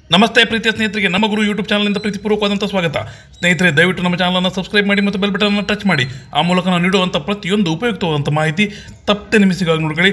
ನಮಸ್ತೆ ಪ್ರೀತಿಯ ಸ್ನೇಹಿತರಿಗೆ ನಮ್ಮ ಗುರು ಯೂಟ್ಯೂಬ್ ಚಾನಲ್ನಿಂದ ಪ್ರೀತಿಪೂರ್ವಕವಾದಂಥ ಸ್ವಾಗತ ಸ್ನೇಹಿತರೆ ದಯವಿಟ್ಟು ನಮ್ಮ ಚಾನಲನ್ನು ಸಬ್ಸ್ಕ್ರೈಬ್ ಮಾಡಿ ಮತ್ತು ಬೆಲ್ ಬಟನ್ ಟಚ್ ಮಾಡಿ ಆ ಮೂಲಕ ನಾವು ನೀಡುವಂಥ ಪ್ರತಿಯೊಂದು ಉಪಯುಕ್ತವಾದಂಥ ಮಾಹಿತಿ ತಪ್ಪದೆ ನಿಮಿಸಿಗಾಗಿ ನೋಡ್ಕೊಳ್ಳಿ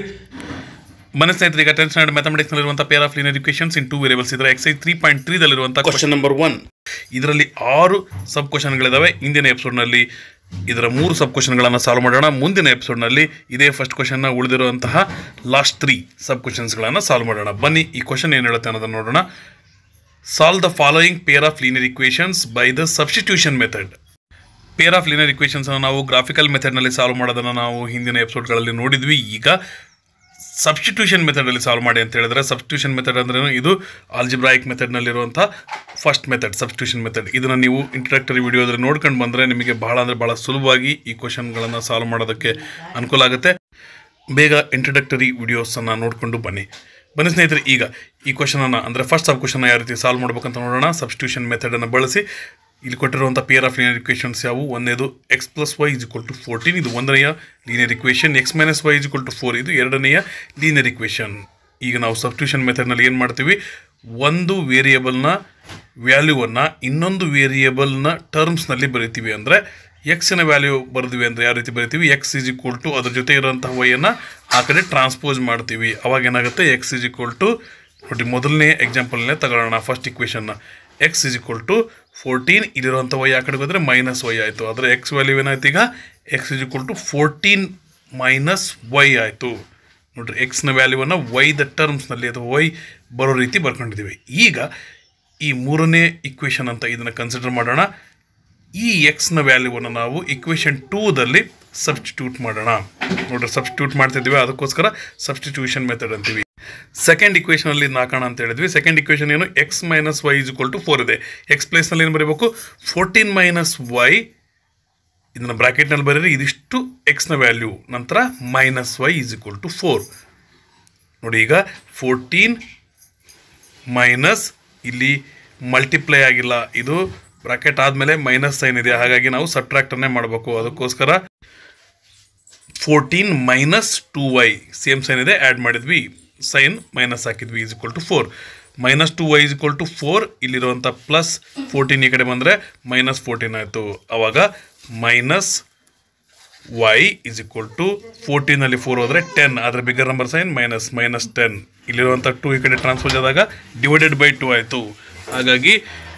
ಮನೆ ಸ್ನೇಹಿತರೆ ಈಗ ಟೆನ್ತ್ ಸ್ಟ್ಯಾಂಡರ್ಡ್ ಮ್ಯಾಥಮೆಟಿಕ್ಸ್ನಲ್ಲಿರುವಂಥ pair of linear equations in two variables ಇದರ ಎಕ್ಸೈಸ್ ತ್ರೀ ಪಾಯಿಂಟ್ ತ್ರೀದಲ್ಲಿರುವಂಥ ಕ್ವಶನ್ ನಂಬರ್ ಒನ್ ಇದರಲ್ಲಿ ಆರು ಸಬ್ ಕ್ವಶನ್ಗಳಿದ್ದಾವೆ ಇಂದಿನ ಎಪಿಸೋಡ್ನಲ್ಲಿ ಇದರ ಮೂರು ಸಬ್ ಕ್ವಶನ್ಗಳನ್ನು ಸಾಲ್ವ್ ಮಾಡೋಣ ಮುಂದಿನ ಎಪಿಸೋಡ್ನಲ್ಲಿ ಇದೇ ಫಸ್ಟ್ ಕ್ವಶನ್ನ ಉಳಿದಿರುವಂತಹ ಲಾಸ್ಟ್ ತ್ರೀ ಸಬ್ ಕ್ವಶನ್ಸ್ಗಳನ್ನು ಸಾಲ್ವ್ ಮಾಡೋಣ ಬನ್ನಿ ಈ ಕ್ವಶನ್ ಏನು ಹೇಳುತ್ತೆ ಅನ್ನೋದನ್ನು ನೋಡೋಣ solve the following pair of linear equations by the substitution method pair of linear equations ನಾವು ಗ್ರಾಫಿಕಲ್ ಮೆಥಡ್ನಲ್ಲಿ ಸಾಲ್ವ್ ಮಾಡೋದನ್ನು ನಾವು ಹಿಂದಿನ ಎಪಿಸೋಡ್ಗಳಲ್ಲಿ ನೋಡಿದ್ವಿ ಈಗ ಸಬ್ಸ್ಟಿಟ್ಯೂಷನ್ ಮೆಥಡಲ್ಲಿ ಸಾಲ್ವ್ ಮಾಡಿ ಅಂತ ಹೇಳಿದ್ರೆ ಸಬ್ಸ್ಟಿಟ್ಯೂಷನ್ ಮೆಥಡ್ ಅಂದ್ರೆ ಇದು ಆಲ್ಜಿಬ್ರಾಯಿಕ್ ಮೆಥಡ್ನಲ್ಲಿರುವಂಥ ಫಸ್ಟ್ ಮೆಥಡ್ ಸಬ್ಸ್ಟಿಟ್ಯೂಷನ್ ಮೆಥಡ್ ಇದನ್ನು ನೀವು ಇಂಟ್ರಡಕ್ಟರಿ ವಿಡಿಯೋದಲ್ಲಿ ನೋಡ್ಕೊಂಡು ಬಂದರೆ ನಿಮಗೆ ಬಹಳ ಅಂದರೆ ಬಹಳ ಸುಲಭವಾಗಿ ಈ ಕ್ವಶನ್ಗಳನ್ನು ಸಾಲ್ವ್ ಮಾಡೋದಕ್ಕೆ ಅನುಕೂಲ ಆಗುತ್ತೆ ಬೇಗ ಇಂಟ್ರಡಕ್ಟರಿ ವಿಡಿಯೋಸನ್ನು ನೋಡಿಕೊಂಡು ಬನ್ನಿ ಬನ್ನಿ ಸ್ನೇಹಿತರೆ ಈಗ ಈ ಕ್ವಶನನ್ನು ಅಂದರೆ ಫಸ್ಟ್ ಸಬ್ ಕ್ವಶನ್ ಯಾವ ರೀತಿ ಸಾಲ್ವ್ ಮಾಡ್ಬೇಕಂತ ನೋಡೋಣ ಸಬ್ಸ್ಟಿಟ್ಯೂಷನ್ ಮೆಥಡನ್ನು ಬಳಸಿ ಇಲ್ಲಿ ಕೊಟ್ಟಿರುವಂಥ ಪೇರ್ ಆಫ್ ಲೀನಿಯರ್ ಇಕ್ವೇಷನ್ಸ್ ಯಾವುವು ಒಂದೇದು x plus y is equal to fourteen ಇದು ಒಂದನೆಯ linear equation x minus y is equal to four ಇದು ಎರಡನೆಯ ಲೀನಿಯರ್ ಇಕ್ವೇಷನ್ ಈಗ ನಾವು ಸಬ್ಸ್ಟಿಟ್ಯೂಷನ್ ಮೆಥಡ್ನಲ್ಲಿ ಏನು ಮಾಡ್ತೀವಿ ಒಂದು ವೇರಿಯೇಬಲ್ನ ವ್ಯಾಲ್ಯೂವನ್ನು ಇನ್ನೊಂದು ವೇರಿಯೇಬಲ್ನ ಟರ್ಮ್ಸ್ನಲ್ಲಿ ಬರಿತೀವಿ ಅಂದರೆ ಎಕ್ಸಿನ ವ್ಯಾಲ್ಯೂ ಬರೆದ್ವಿ ಅಂದರೆ ಯಾವ ರೀತಿ ಬರಿತೀವಿ ಎಕ್ಸ್ ಇಸ್ ಈಕ್ವಲ್ ಟು ಅದ್ರ ಜೊತೆ ಇರೋಂತಹ ವೈಯನ್ನು ಆ ಕಡೆ ಟ್ರಾನ್ಸ್ಪೋಸ್ ಮಾಡ್ತೀವಿ ಅವಾಗ ಏನಾಗುತ್ತೆ ಎಕ್ಸ್ ಇಸ್ ಈಕ್ವಲ್ ಟು ನೋಡಿ ಮೊದಲನೇ ಎಕ್ಸಾಂಪಲ್ನೇ ತಗೊಳ್ಳೋಣ ಫಸ್ಟ್ ಇಕ್ವೇಷನ್ನ x is equal to fourteen ಇಲ್ಲಿರುವಂಥ ವೈ ಆ ಕಡೆಗೆ ಹೋದರೆ ಮೈನಸ್ ವೈ ಆಯಿತು ಅದರ ಎಕ್ಸ್ ವ್ಯಾಲ್ಯೂ ಏನಾಯ್ತು ಈಗ x is equal to fourteen minus y ಆಯಿತು ನೋಡ್ರಿ ಎಕ್ಸ್ನ ವ್ಯಾಲ್ಯೂವನ್ನು ವೈ ದ ಟರ್ಮ್ಸ್ನಲ್ಲಿ ಅಥವಾ ವೈ ಬರೋ ರೀತಿ ಬರ್ಕೊಂಡಿದ್ದೀವಿ ಈಗ ಈ ಮೂರನೇ ಇಕ್ವೇಷನ್ ಅಂತ ಇದನ್ನು ಕನ್ಸಿಡರ್ ಮಾಡೋಣ ಈ ಎಕ್ಸ್ನ ವ್ಯಾಲ್ಯೂವನ್ನು ನಾವು ಇಕ್ವೇಷನ್ ಟೂದಲ್ಲಿ ಸಬ್ಸ್ಟಿಟ್ಯೂಟ್ ಮಾಡೋಣ ನೋಡ್ರಿ ಸಬ್ಸ್ಟಿಟ್ಯೂಟ್ ಮಾಡ್ತಿದ್ದೀವಿ ಅದಕ್ಕೋಸ್ಕರ ಸಬ್ಸ್ಟಿಟ್ಯೂಷನ್ ಮೆಥಡ್ ಅಂತೀವಿ ಸೆಕೆಂಡ್ ಇಕ್ವೇಷನಲ್ಲಿ ನಾಕೋಣ ಅಂತ ಹೇಳಿದ್ವಿ ಸೆಕೆಂಡ್ ಇಕ್ವೇಷನ್ ಏನು x minus y is equal to four ಇದೆ ಎಕ್ಸ್ ಪ್ಲೇಸ್ನಲ್ಲಿ ಏನು ಬರೀಬೇಕು ಫೋರ್ಟೀನ್ ಮೈನಸ್ ವೈ ಇದನ್ನು ಬ್ರಾಕೆಟ್ನಲ್ಲಿ ಬರೀರಿ ಇದಿಷ್ಟು ಎಕ್ಸ್ನ ವ್ಯಾಲ್ಯೂ ನಂತರ minus y is equal to four ನೋಡಿ ಈಗ ಫೋರ್ಟೀನ್ ಮೈನಸ್ ಇಲ್ಲಿ ಮಲ್ಟಿಪ್ಲೈ ಆಗಿಲ್ಲ ಇದು ಬ್ರಾಕೆಟ್ ಆದಮೇಲೆ ಮೈನಸ್ ಸೈನ್ ಇದೆ ಹಾಗಾಗಿ ನಾವು ಸಬ್ಟ್ರಾಕ್ಟನ್ನೇ ಮಾಡಬೇಕು ಅದಕ್ಕೋಸ್ಕರ fourteen minus two y same sign ಇದೆ ಆ್ಯಡ್ ಮಾಡಿದ್ವಿ ಸೈನ್ ಮೈನಸ್ ಹಾಕಿದ್ವಿ is equal to four minus two y is equal to four ಇಲ್ಲಿರುವಂಥ ಪ್ಲಸ್ ಫೋರ್ಟೀನ್ ಈ ಕಡೆ ಬಂದರೆ ಮೈನಸ್ ಫೋರ್ಟೀನ್ ಆಯಿತು ಆವಾಗ minus y is equal to ಫೋರ್ಟೀನಲ್ಲಿ ಫೋರ್ ಹೋದರೆ ಟೆನ್ ಅದರ bigger number sign minus minus ten ಇಲ್ಲಿರುವಂಥ ಟು ಈ ಕಡೆ ಟ್ರಾನ್ಸ್ಫರ್ ಆದಾಗ ಡಿವೈಡೆಡ್ ಬೈ ಟು ಆಯಿತು ಹಾಗಾಗಿ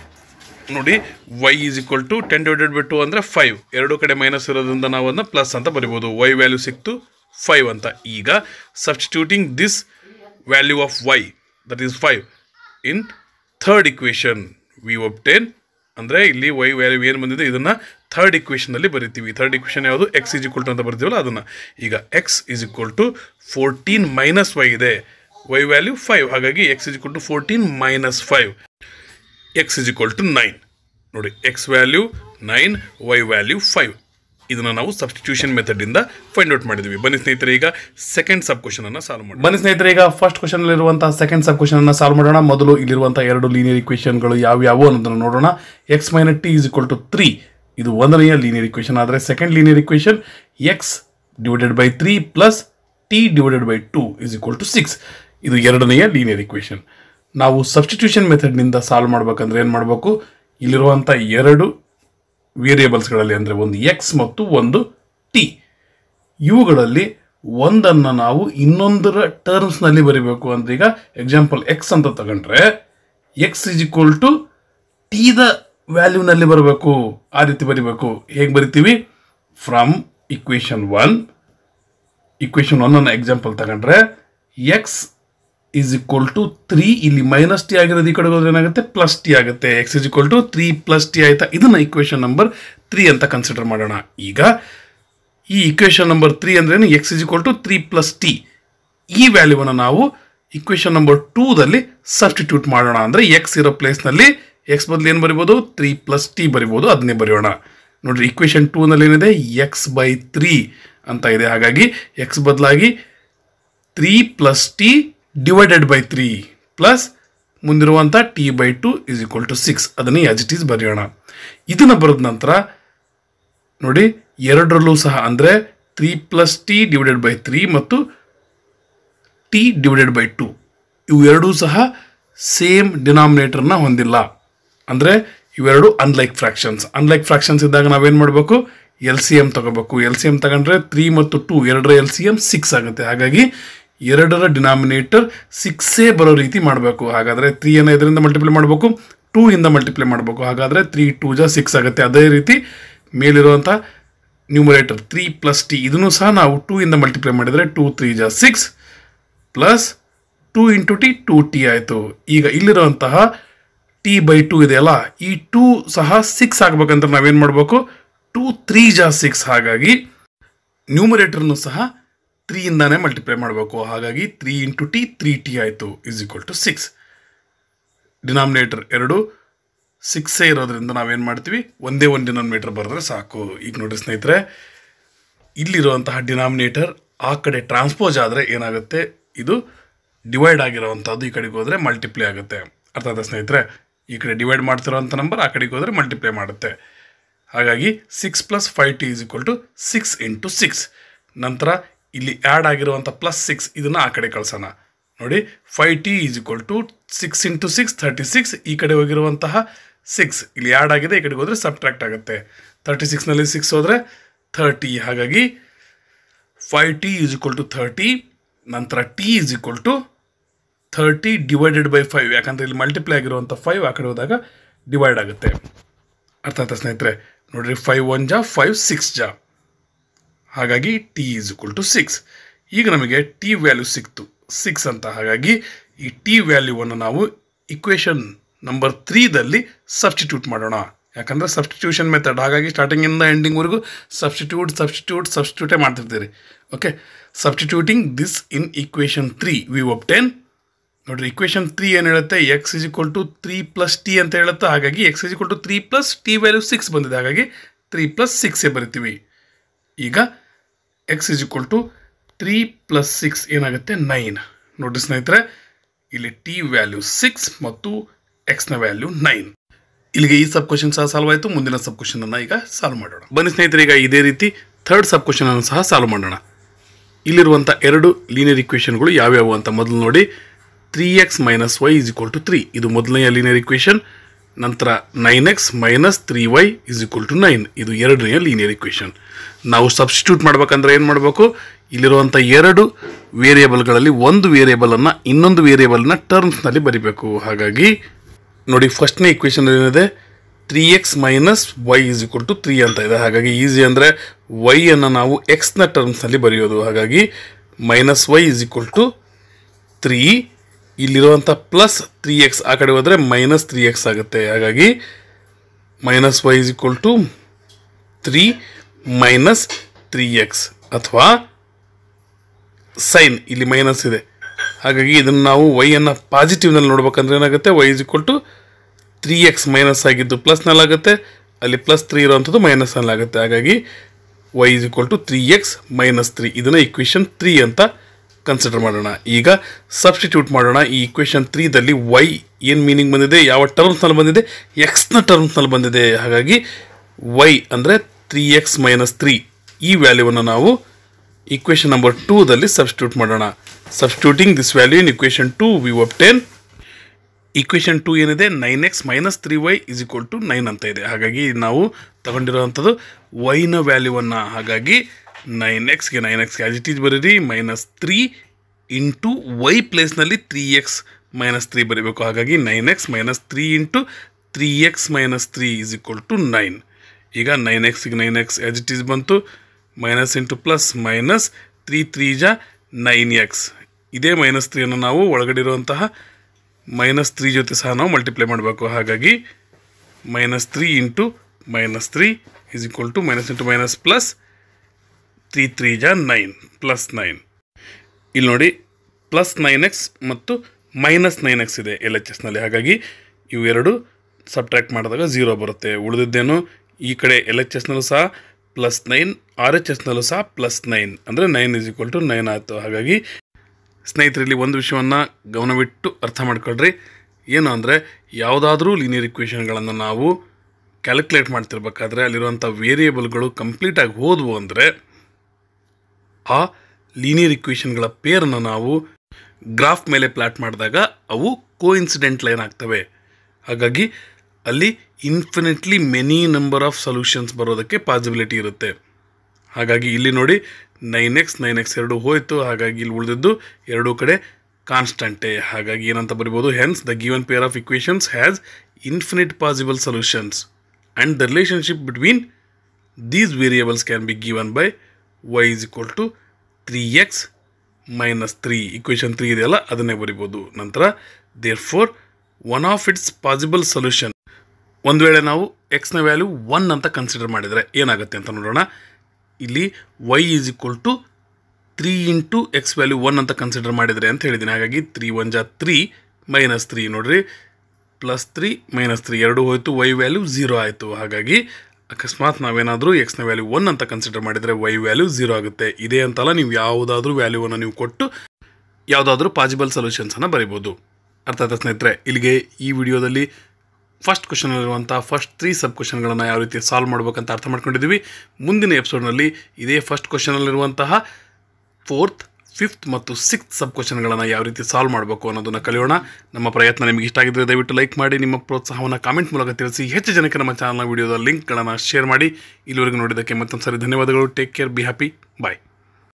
ನೋಡಿ y is equal to ten divided by two ಅಂದರೆ ಫೈವ್ ಎರಡು ಕಡೆ ಮೈನಸ್ ಇರೋದ್ರಿಂದ ನಾವು ಅದನ್ನ ಪ್ಲಸ್ ಅಂತ ಬರಿಬೋದು ವೈ ವ್ಯಾಲ್ಯೂ ಸಿಕ್ತು ಫೈವ್ ಅಂತ ಈಗ substituting this value of y that is five in third equation we obtain ಅಂದರೆ ಇಲ್ಲಿ ವೈ ವ್ಯಾಲ್ಯೂ ಏನು ಬಂದಿದೆ ಇದನ್ನು ಥರ್ಡ್ ಇಕ್ವೇಷನಲ್ಲಿ ಬರಿತೀವಿ ಥರ್ಡ್ ಇಕ್ವೇಷನ್ ಯಾವುದು ಎಕ್ಸ್ ಇಸ್ ಈಕ್ವಲ್ ಟು ಅಂತ ಬರ್ತೀವಲ್ಲ ಅದನ್ನು ಈಗ x is equal to fourteen minus y ಇದೆ ವೈ ವ್ಯಾಲ್ಯೂ ಫೈವ್ ಹಾಗಾಗಿ x is equal to fourteen minus five x is equal to nine ನೋಡಿ x value nine y value five ಇದನ್ನು ನಾವು substitution ಮೆಥಡಿಂದ find out ಮಾಡಿದ್ವಿ ಬನ್ನಿ ಸ್ನೇಹಿತರೆ ಈಗ second sub question ಅನ್ನು ಸಾಲ್ವ್ ಮಾಡಿ ಬನ್ನಿ ಸ್ನೇಹಿತರೆ ಈಗ ಫಸ್ಟ್ ಕ್ವಶನ್ ಇರುವಂತಹ ಸೆಕೆಂಡ್ ಸಬ್ ಕ್ವಶನ್ ಅನ್ನು ಸಾಲ್ವ್ ಮಾಡೋಣ ಮೊದಲು ಇಲ್ಲಿರುವಂತಹ ಎರಡು ಲೀನಿಯರ್ ಇಕ್ವೇಷನ್ಗಳು ಯಾವ್ಯಾವು ಅನ್ನೋದನ್ನು ನೋಡೋಣ x minus t is equal to three ಇದು ಒಂದನೆಯ ಲೀನಿಯರ್ ಇಕ್ವೇಷನ್ ಆದರೆ second linear equation x divided by three plus t divided by two is equal to six ಇದು ಎರಡನೆಯ ಲೀನಿಯರ್ ಇಕ್ವೇಷನ್ ನಾವು ಸಬ್ಸ್ಟಿಟ್ಯೂಷನ್ ಮೆಥಡ್ನಿಂದ ಸಾಲ್ವ್ ಮಾಡ್ಬೇಕಂದ್ರೆ ಏನು ಮಾಡಬೇಕು ಇಲ್ಲಿರುವಂಥ ಎರಡು ವೇರಿಯೇಬಲ್ಸ್ಗಳಲ್ಲಿ ಅಂದರೆ ಒಂದು ಎಕ್ಸ್ ಮತ್ತು ಒಂದು ಟಿ ಇವುಗಳಲ್ಲಿ ಒಂದನ್ನು ನಾವು ಇನ್ನೊಂದರ ಟರ್ಮ್ಸ್ನಲ್ಲಿ ಬರಿಬೇಕು ಅಂತ ಈಗ ಎಕ್ಸಾಂಪಲ್ ಎಕ್ಸ್ ಅಂತ ತಗೊಂಡ್ರೆ ಎಕ್ಸ್ ಇಸ್ ಈಕ್ವಲ್ ಟು ಟಿದ ವ್ಯಾಲ್ಯೂನಲ್ಲಿ ಬರಬೇಕು ಆ ರೀತಿ ಬರಿಬೇಕು ಹೇಗೆ ಬರಿತೀವಿ ಫ್ರಮ್ ಇಕ್ವೇಷನ್ ಒನ್ ಇಕ್ವೇಷನ್ ಒನ್ನನ್ನು ಎಕ್ಸಾಂಪಲ್ ತಗೊಂಡ್ರೆ x is equal to three ಇಲ್ಲಿ ಮೈನಸ್ ಟಿ ಆಗಿರೋದು ಈ ಕಡೆ ಹೋದ್ರೆ ಏನಾಗುತ್ತೆ ಪ್ಲಸ್ ಟಿ ಆಗುತ್ತೆ x is equal to three plus t ಆಯ್ತಾ ಇದನ್ನ ಇಕ್ವೇಷನ್ ನಂಬರ್ ತ್ರೀ ಅಂತ ಕನ್ಸಿಡರ್ ಮಾಡೋಣ ಈಗ ಈ ಇಕ್ವೇಷನ್ ನಂಬರ್ ತ್ರೀ ಅಂದ್ರೇನು x is equal to three plus t ಈ ವ್ಯಾಲ್ಯೂವನ್ನು ನಾವು ಇಕ್ವೇಷನ್ ನಂಬರ್ ಟೂದಲ್ಲಿ ಸಬ್ಸ್ಟಿಟ್ಯೂಟ್ ಮಾಡೋಣ ಅಂದರೆ ಎಕ್ಸ್ ಇರೋ ಪ್ಲೇಸ್ನಲ್ಲಿ ಎಕ್ಸ್ ಬದಲು ಏನು ಬರಿಬೋದು ತ್ರೀ ಪ್ಲಸ್ ಟಿ ಬರಿಬೋದು ಅದನ್ನೇ ಬರೆಯೋಣ ನೋಡ್ರಿ ಇಕ್ವೇಷನ್ ಟೂನಲ್ಲಿ ಏನಿದೆ ಎಕ್ಸ್ ಬೈ ತ್ರೀ ಅಂತ ಇದೆ ಹಾಗಾಗಿ ಎಕ್ಸ್ ಬದಲಾಗಿ three plus t divided by three plus ಮುಂದಿರುವಂಥ t by two is equal to six ಅದನ್ನೇ ಆಸ್ ಇಟ್ ಈಸ್ ಬರೆಯೋಣ ಇದನ್ನು ಬರೆದ ನಂತರ ನೋಡಿ ಎರಡರಲ್ಲೂ ಸಹ ಅಂದರೆ three plus t divided by three ಮತ್ತು ಟಿ ಡಿವೈಡೆಡ್ ಬೈ ಟು ಇವು ಎರಡೂ ಸಹ ಸೇಮ್ ಡಿನಾಮಿನೇಟರ್ನ ಹೊಂದಿಲ್ಲ ಅಂದರೆ ಇವೆರಡು ಅನ್ಲೈಕ್ ಫ್ರಾಕ್ಷನ್ಸ್ ಅನ್ಲೈಕ್ ಫ್ರಾಕ್ಷನ್ಸ್ ಇದ್ದಾಗ ನಾವೇನು ಮಾಡಬೇಕು ಎಲ್ ಸಿ ಎಮ್ ತಗೋಬೇಕು ಎಲ್ ಸಿ ಎಮ್ ತಗೊಂಡ್ರೆ ತ್ರೀ ಮತ್ತು ಟೂ ಎರಡರ ಎಲ್ ಸಿ ಎಮ್ ಸಿಕ್ಸ್ ಆಗುತ್ತೆ ಹಾಗಾಗಿ ಎರಡರ ಡಿನಾಮಿನೇಟರ್ ಸಿಕ್ಸೇ ಬರೋ ರೀತಿ ಮಾಡಬೇಕು ಹಾಗಾದರೆ ತ್ರೀಯನ್ನು ಇದರಿಂದ ಮಲ್ಟಿಪ್ಲೈ ಮಾಡಬೇಕು ಟೂ ಇಂದ ಮಲ್ಟಿಪ್ಲೈ ಮಾಡಬೇಕು ಹಾಗಾದರೆ ತ್ರೀ ಟೂ ಜಾ ಸಿಕ್ಸ್ ಆಗುತ್ತೆ ಅದೇ ರೀತಿ ಮೇಲಿರುವಂಥ ನ್ಯೂಮರೇಟರ್ ತ್ರೀ ಪ್ಲಸ್ ಟಿ ಇದನ್ನು ಸಹ ನಾವು ಟೂ ಇಂದ ಮಲ್ಟಿಪ್ಲೈ ಮಾಡಿದರೆ ಟೂ ತ್ರೀ ಜಾ six plus two into t two t ಆಯಿತು ಈಗ ಇಲ್ಲಿರುವಂತಹ ಟಿ ಬೈ ಟೂ ಇದೆಯಲ್ಲ ಈ ಟೂ ಸಹ ಸಿಕ್ಸ್ ಆಗ್ಬೇಕಂದ್ರೆ ನಾವೇನು ಮಾಡಬೇಕು ಟೂ ತ್ರೀ ಜಾ ಸಿಕ್ಸ್ ಹಾಗಾಗಿ ನ್ಯೂಮರೇಟರ್ನು ಸಹ ತ್ರೀಯಿಂದಾನೇ ಮಲ್ಟಿಪ್ಲೈ ಮಾಡಬೇಕು ಹಾಗಾಗಿ three into t three t ಆಯಿತು is equal to six denominator ಎರಡು ಸಿಕ್ಸೇ ಇರೋದ್ರಿಂದ ನಾವೇನು ಮಾಡ್ತೀವಿ ಒಂದೇ ಒಂದು ಡಿನಾಮಿನೇಟರ್ ಬರೆದ್ರೆ ಸಾಕು ಈಗ ನೋಡಿ ಸ್ನೇಹಿತರೆ ಇಲ್ಲಿರುವಂತಹ ಡಿನಾಮಿನೇಟರ್ ಆ ಕಡೆ ಟ್ರಾನ್ಸ್ಪೋಸ್ ಆದರೆ ಏನಾಗುತ್ತೆ ಇದು ಡಿವೈಡ್ ಆಗಿರೋವಂಥದ್ದು ಈ ಕಡೆಗೆ ಹೋದರೆ ಮಲ್ಟಿಪ್ಲೈ ಆಗುತ್ತೆ ಅರ್ಥ ಆಯ್ತಾ ಸ್ನೇಹಿತರೆ ಈ ಕಡೆ ಡಿವೈಡ್ ಮಾಡ್ತಿರೋವಂಥ ನಂಬರ್ ಆ ಕಡೆಗೆ ಹೋದರೆ ಮಲ್ಟಿಪ್ಲೈ ಮಾಡುತ್ತೆ ಹಾಗಾಗಿ six plus five t is equal to six into six ನಂತರ ಇಲ್ಲಿ ಆ್ಯಡ್ ಆಗಿರುವಂಥ ಪ್ಲಸ್ ಸಿಕ್ಸ್ ಇದನ್ನು ಆ ಕಡೆ ಕಳ್ಸೋಣ ನೋಡಿ five t is equal to six into six thirty six ಈ ಕಡೆ ಹೋಗಿರುವಂತಹ ಸಿಕ್ಸ್ ಇಲ್ಲಿ ಆ್ಯಡ್ ಆಗಿದೆ ಈ ಕಡೆಗೆ ಹೋದರೆ ಸಬ್ಟ್ರಾಕ್ಟ್ ಆಗುತ್ತೆ ತರ್ಟಿ ಸಿಕ್ಸ್ನಲ್ಲಿ ಸಿಕ್ಸ್ ಹೋದರೆ ಥರ್ಟಿ ಹಾಗಾಗಿ five t is equal to thirty ನಂತರ t is equal to thirty divided by five ಯಾಕಂದರೆ ಇಲ್ಲಿ ಮಲ್ಟಿಪ್ಲೈ ಆಗಿರುವಂಥ ಫೈವ್ ಆ ಕಡೆ ಹೋದಾಗ ಡಿವೈಡ್ ಆಗುತ್ತೆ ಅರ್ಥ ಆಯ್ತಾ ಸ್ನೇಹಿತರೆ ನೋಡ್ರಿ ಫೈವ್ ಒನ್ ಜಾ ಫೈವ್ ಸಿಕ್ಸ್ ಜಾ ಹಾಗಾಗಿ t is equal to six ಈಗ ನಮಗೆ ಟಿ ವ್ಯಾಲ್ಯೂ ಸಿಕ್ತು ಸಿಕ್ಸ್ ಅಂತ ಹಾಗಾಗಿ ಈ ಟಿ ವ್ಯಾಲ್ಯೂವನ್ನು ನಾವು ಇಕ್ವೇಷನ್ ನಂಬರ್ ತ್ರೀದಲ್ಲಿ ಸಬ್ಸ್ಟಿಟ್ಯೂಟ್ ಮಾಡೋಣ ಯಾಕಂದರೆ ಸಬ್ಸ್ಟಿಟ್ಯೂಷನ್ ಮೆಥಡ್ ಹಾಗಾಗಿ ಸ್ಟಾರ್ಟಿಂಗಿಂದ ಎಂಡಿಂಗ್ವರೆಗೂ ಸಬ್ಸ್ಟಿಟ್ಯೂಟ್ ಸಬ್ಸ್ಟಿಟ್ಯೂಟ್ ಸಬ್ಸ್ಟಿಟ್ಯೂಟೇ ಮಾಡ್ತಿರ್ತೀರಿ okay substituting this in equation three we obtain ನೋಡ್ರಿ ಇಕ್ವೇಷನ್ ತ್ರೀ ಏನು ಹೇಳುತ್ತೆ x is equal to three plus t ಅಂತ ಹೇಳುತ್ತೆ ಹಾಗಾಗಿ x is equal to three plus t value six ಬಂದಿದೆ ಹಾಗಾಗಿ ತ್ರೀ ಪ್ಲಸ್ ಸಿಕ್ಸೇ ಬರಿತೀವಿ ಈಗ x is equal to three plus six ಏನಾಗುತ್ತೆ ನೈನ್ ನೋಡ್ರಿ ಸ್ನೇಹಿತರೆ ಇಲ್ಲಿ ಟಿ ವ್ಯಾಲ್ಯೂ ಸಿಕ್ಸ್ ಮತ್ತು ಎಕ್ಸ್ನ ವ್ಯಾಲ್ಯೂ ನೈನ್ ಇಲ್ಲಿಗೆ ಈ ಸಬ್ ಕ್ವಶನ್ ಸಹ ಸಾಲ್ವ್ ಆಯಿತು ಮುಂದಿನ ಸಬ್ ಕ್ವಶನ್ ಅನ್ನು ಈಗ ಸಾಲ್ವ್ ಮಾಡೋಣ ಬನ್ನಿ ಸ್ನೇಹಿತರೆ ಈಗ ಇದೇ ರೀತಿ ಥರ್ಡ್ ಸಬ್ ಕ್ವಶನ್ ಅನ್ನು ಸಹ ಸಾಲ್ವ್ ಮಾಡೋಣ ಇಲ್ಲಿರುವಂಥ ಎರಡು ಲೀನಿಯರ್ ಇಕ್ವೇಷನ್ಗಳು ಯಾವ್ಯಾವು ಅಂತ ಮೊದಲು ನೋಡಿ three x minus y is equal to three ಇದು ಮೊದಲನೆಯ ಲೀನಿಯರ್ ಇಕ್ವೇಷನ್ ನಂತರ nine x minus three y is equal to nine ಇದು ಎರಡನೆಯ ಲೀನಿಯರ್ ಇಕ್ವೇಷನ್ ನಾವು ಸಬ್ಸ್ಟಿಟ್ಯೂಟ್ ಮಾಡ್ಬೇಕಂದ್ರೆ ಏನು ಮಾಡಬೇಕು ಇಲ್ಲಿರುವಂಥ ಎರಡು ವೇರಿಯೇಬಲ್ಗಳಲ್ಲಿ ಒಂದು ವೇರಿಯೇಬಲನ್ನು ಇನ್ನೊಂದು ವೇರಿಯೇಬಲ್ನ ಟರ್ಮ್ಸ್ನಲ್ಲಿ ಬರಿಬೇಕು ಹಾಗಾಗಿ ನೋಡಿ ಫಸ್ಟ್ನೇ ಇಕ್ವೇಷನ್ ಏನಿದೆ three x minus y is equal to three ಅಂತ ಇದೆ ಹಾಗಾಗಿ ಈಸಿ ಅಂದರೆ ವೈಯನ್ನು ನಾವು ಎಕ್ಸ್ನ ಟರ್ಮ್ಸ್ನಲ್ಲಿ ಬರೆಯೋದು ಹಾಗಾಗಿ minus y is equal to three ಇಲ್ಲಿರುವಂಥ ಪ್ಲಸ್ ತ್ರೀ ಎಕ್ಸ್ ಆ ಕಡೆ ಹೋದರೆ ಮೈನಸ್ ತ್ರೀ ಎಕ್ಸ್ ಆಗುತ್ತೆ ಹಾಗಾಗಿ minus y is equal to three minus three x ಅಥವಾ ಸೈನ್ ಇಲ್ಲಿ ಮೈನಸ್ ಇದೆ ಹಾಗಾಗಿ ಇದನ್ನು ನಾವು ವೈಯನ್ನು ಪಾಸಿಟಿವ್ನಲ್ಲಿ ನೋಡ್ಬೇಕಂದ್ರೆ ಏನಾಗುತ್ತೆ y is equal to three x minus ಆಗಿದ್ದು ಪ್ಲಸ್ನಲ್ಲಾಗುತ್ತೆ ಅಲ್ಲಿ ಪ್ಲಸ್ ತ್ರೀ ಇರೋವಂಥದ್ದು ಮೈನಸ್ನಲ್ಲಾಗುತ್ತೆ ಹಾಗಾಗಿ y is equal to three x minus three ಇದನ್ನು ಇಕ್ವೇಷನ್ ತ್ರೀ ಅಂತ ಕನ್ಸಿಡರ್ ಮಾಡೋಣ ಈಗ ಸಬ್ಸ್ಟಿಟ್ಯೂಟ್ ಮಾಡೋಣ ಈ ಇಕ್ವೇಷನ್ ತ್ರೀದಲ್ಲಿ ವೈ ಏನು ಮೀನಿಂಗ್ ಬಂದಿದೆ ಯಾವ ಟರ್ಮ್ಸ್ನಲ್ಲಿ ಬಂದಿದೆ ಎಕ್ಸ್ನ ಟರ್ಮ್ಸ್ನಲ್ಲಿ ಬಂದಿದೆ ಹಾಗಾಗಿ ವೈ ಅಂದರೆ ತ್ರೀ ಎಕ್ಸ್ ಮೈನಸ್ ತ್ರೀ ಈ ವ್ಯಾಲ್ಯೂವನ್ನು ನಾವು ಇಕ್ವೇಷನ್ ನಂಬರ್ ಟೂದಲ್ಲಿ ಸಬ್ಸ್ಟಿಟ್ಯೂಟ್ ಮಾಡೋಣ substituting this value in equation two we obtain equation two ಏನಿದೆ nine x minus three y is equal to nine ಅಂತ ಇದೆ ಹಾಗಾಗಿ ನಾವು ತಗೊಂಡಿರೋವಂಥದ್ದು ವೈನ ವ್ಯಾಲ್ಯೂವನ್ನು ಹಾಗಾಗಿ ನೈನ್ ಎಕ್ಸ್ಗೆ ನೈನ್ ಎಕ್ಸ್ಗೆ ಆಸ್ ಇಟ್ ಈಸ್ ಬರೀರಿ ಮೈನಸ್ ತ್ರೀ ಇಂಟು ವೈ ಪ್ಲೇಸ್ನಲ್ಲಿ ತ್ರೀ ಎಕ್ಸ್ ಮೈನಸ್ ತ್ರೀ ಬರೀಬೇಕು ಹಾಗಾಗಿ nine x minus three into three x minus three is equal to nine ಈಗ ನೈನ್ ಎಕ್ಸ್ಗೆ nine x as it is ಬಂತು minus into plus minus three three ಜಾ nine x ಇದೇ minus ತ್ರೀಯನ್ನು ನಾವು ಒಳಗಡೆ ಇರುವಂತಹ ಮೈನಸ್ ತ್ರೀ ಜೊತೆ ಸಹ ನಾವು ಮಲ್ಟಿಪ್ಲೈ ಮಾಡಬೇಕು ಹಾಗಾಗಿ minus three into minus three is equal to minus into minus plus three three ಜಾ ನೈನ್ ಪ್ಲಸ್ ನೈನ್ ಇಲ್ಲಿ ನೋಡಿ ಪ್ಲಸ್ ನೈನ್ ಎಕ್ಸ್ ಮತ್ತು ಮೈನಸ್ ನೈನ್ ಎಕ್ಸ್ ಇದೆ ಎಲ್ ಎಚ್ ಎಸ್ನಲ್ಲಿ ಹಾಗಾಗಿ ಇವೆರಡು ಸಬ್ಟ್ರ್ಯಾಕ್ಟ್ ಮಾಡಿದಾಗ ಝೀರೋ ಬರುತ್ತೆ ಉಳಿದಿದ್ದೇನು ಈ ಕಡೆ ಎಲ್ ಎಚ್ ಎಸ್ನಲ್ಲೂ ಸಹ ಪ್ಲಸ್ ನೈನ್ ಆರ್ ಎಚ್ ಎಸ್ನಲ್ಲೂ ಸಹ ಪ್ಲಸ್ ನೈನ್ ಅಂದರೆ nine is equal to nine ಆಯಿತು ಹಾಗಾಗಿ ಸ್ನೇಹಿತರಲ್ಲಿ ಒಂದು ವಿಷಯವನ್ನು ಗಮನವಿಟ್ಟು ಅರ್ಥ ಮಾಡ್ಕೊಳ್ರಿ ಏನು ಅಂದರೆ ಯಾವುದಾದ್ರೂ ಲೀನಿಯರ್ ಇಕ್ವೇಷನ್ಗಳನ್ನು ನಾವು ಕ್ಯಾಲ್ಕುಲೇಟ್ ಮಾಡ್ತಿರ್ಬೇಕಾದ್ರೆ ಅಲ್ಲಿರುವಂಥ ವೇರಿಯೇಬಲ್ಗಳು ಕಂಪ್ಲೀಟಾಗಿ ಹೋದವು ಅಂದರೆ ಆ ಲೀನಿಯರ್ ಇಕ್ವೇಷನ್ಗಳ ಪೇರನ್ನು ನಾವು ಗ್ರಾಫ್ ಮೇಲೆ ಪ್ಲಾಟ್ ಮಾಡಿದಾಗ ಅವು ಕೋಇನ್ಸಿಡೆಂಟ್ ಲೈನ್ ಆಗ್ತವೆ ಹಾಗಾಗಿ ಅಲ್ಲಿ infinitely many number of solutions ಬರೋದಕ್ಕೆ ಪಾಸಿಬಿಲಿಟಿ ಇರುತ್ತೆ ಹಾಗಾಗಿ ಇಲ್ಲಿ ನೋಡಿ ನೈನ್ ಎಕ್ಸ್ ನೈನ್ ಎಕ್ಸ್ ಎರಡು ಹೋಯಿತು ಹಾಗಾಗಿ ಇಲ್ಲಿ ಉಳಿದಿದ್ದು ಎರಡೂ ಕಡೆ ಕಾನ್ಸ್ಟಂಟೇ ಹಾಗಾಗಿ ಏನಂತ ಬರಿಬೋದು hence the given pair of equations has infinite possible solutions and the relationship between these variables can be given by y is equal to three x minus three equation three ಇದೆಯಲ್ಲ ಅದನ್ನೇ ಬರಿಬೋದು ನಂತರ therefore one of its possible solution ಒಂದು ವೇಳೆ ನಾವು ಎಕ್ಸ್ನ value one ಅಂತ consider ಮಾಡಿದರೆ ಏನಾಗುತ್ತೆ ಅಂತ ನೋಡೋಣ ಇಲ್ಲಿ y is equal to three into x value one ಅಂತ ಕನ್ಸಿಡರ್ ಮಾಡಿದರೆ ಅಂತ ಹೇಳಿದ್ದೀನಿ ಹಾಗಾಗಿ ತ್ರೀ ಒನ್ ಜಾ ತ್ರೀ ಮೈನಸ್ ತ್ರೀ ನೋಡ್ರಿ ಪ್ಲಸ್ ತ್ರೀ ಮೈನಸ್ ತ್ರೀ ಎರಡು ಹೋಯಿತು ವೈ ವ್ಯಾಲ್ಯೂ ಝೀರೋ ಆಯಿತು ಹಾಗಾಗಿ ಅಕಸ್ಮಾತ್ ನಾವೇನಾದರೂ ಎಕ್ಸ್ನ ವ್ಯಾಲ್ಯೂ ಒನ್ ಅಂತ ಕನ್ಸಿಡರ್ ಮಾಡಿದರೆ ವೈ ವ್ಯಾಲ್ಯೂ ಝೀರೋ ಆಗುತ್ತೆ ಇದೇ ಅಂತಲ್ಲ ನೀವು ಯಾವುದಾದ್ರೂ ವ್ಯಾಲ್ಯೂವನ್ನು ನೀವು ಕೊಟ್ಟು ಯಾವುದಾದ್ರೂ ಪಾಸಿಬಲ್ ಸೊಲ್ಯೂಷನ್ಸನ್ನು ಬರಿಬೋದು ಅರ್ಥ ಆಯ್ತಾ ಸ್ನೇಹಿತರೆ ಇಲ್ಲಿಗೆ ಈ ವಿಡಿಯೋದಲ್ಲಿ ಫಸ್ಟ್ ಕ್ವಶನಲ್ಲಿರುವಂಥ ಫಸ್ಟ್ ತ್ರೀ ಸಬ್ ಕ್ವಶನ್ಗಳನ್ನು ಯಾವ ರೀತಿ ಸಾಲ್ವ್ ಮಾಡ್ಬೇಕಂತ ಅರ್ಥ ಮಾಡ್ಕೊಂಡಿದ್ದೀವಿ ಮುಂದಿನ ಎಪಿಸೋಡ್ನಲ್ಲಿ ಇದೇ ಫಸ್ಟ್ ಕ್ವಶನಲ್ಲಿರುವಂತಹ ಫೋರ್ತ್ ಫಿಫ್ತ್ ಮತ್ತು ಸಿಕ್ಸ್ತ್ ಸಬ್ ಕ್ವಶನ್ಗಳನ್ನು ಯಾವ ರೀತಿ ಸಾಲ್ವ್ ಮಾಡಬೇಕು ಅನ್ನೋದನ್ನು ಕಲಿಯೋಣ ನಮ್ಮ ಪ್ರಯತ್ನ ನಿಮಗೆ ಇಷ್ಟ ಆಗಿದ್ದರೆ ದಯವಿಟ್ಟು ಲೈಕ್ ಮಾಡಿ ನಿಮ್ಮ ಪ್ರೋತ್ಸಾಹವನ್ನು ಕಾಮೆಂಟ್ ಮೂಲಕ ತಿಳಿಸಿ ಹೆಚ್ಚು ಜನಕ್ಕೆ ನಮ್ಮ ಚಾನಲ್ನ ವಿಡಿಯೋದ ಲಿಂಕ್ಗಳನ್ನು ಶೇರ್ ಮಾಡಿ ಇಲ್ಲಿವರೆಗೂ ನೋಡಿದ್ದಕ್ಕೆ ಮತ್ತೊಂದು ಸಾರಿ ಧನ್ಯವಾದಗಳು take care be happy bye